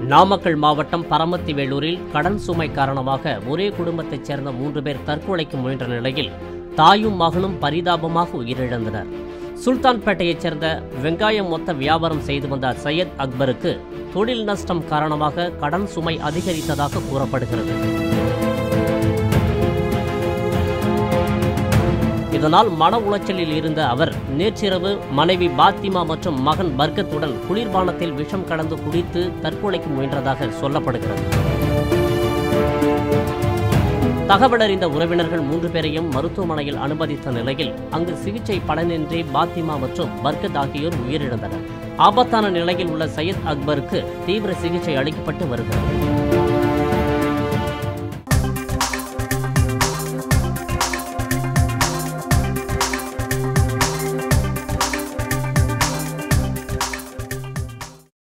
நாமக்கல் மாவட்டம் பரமத்தி வேலூரில் கடன் சுமை காரணமாக ஒரே குடும்பத்தைச் சேர்ந்த மூன்று பேர் தற்கொலைக்கு முயன்ற நிலையில் தாயும் மகனும் பரிதாபமாக உயிரிழந்தனர் சுல்தான்பேட்டையைச் சேர்ந்த வெங்காயம் மொத்த வியாபாரம் செய்து வந்த சையத் அக்பருக்கு தொழில் நஷ்டம் காரணமாக கடன் சுமை அதிகரித்ததாக கூறப்படுகிறது இதனால் மன உளைச்சலில் இருந்த அவர் நேற்றிரவு மனைவி பாத்திமா மற்றும் மகன் பர்கத்துடன் குளிர்பானத்தில் விஷம் கலந்து குடித்து தற்கொலைக்கு முயன்றதாக சொல்லப்படுகிறது தகவலறிந்த உறவினர்கள் மூன்று பேரையும் மருத்துவமனையில் அனுமதித்த நிலையில் அங்கு சிகிச்சை பலனின்றி பாத்திமா மற்றும் பர்கத் ஆகியோர் உயிரிழந்தனர் ஆபத்தான நிலையில் உள்ள சையத் அக்பருக்கு தீவிர சிகிச்சை அளிக்கப்பட்டு வருகிறது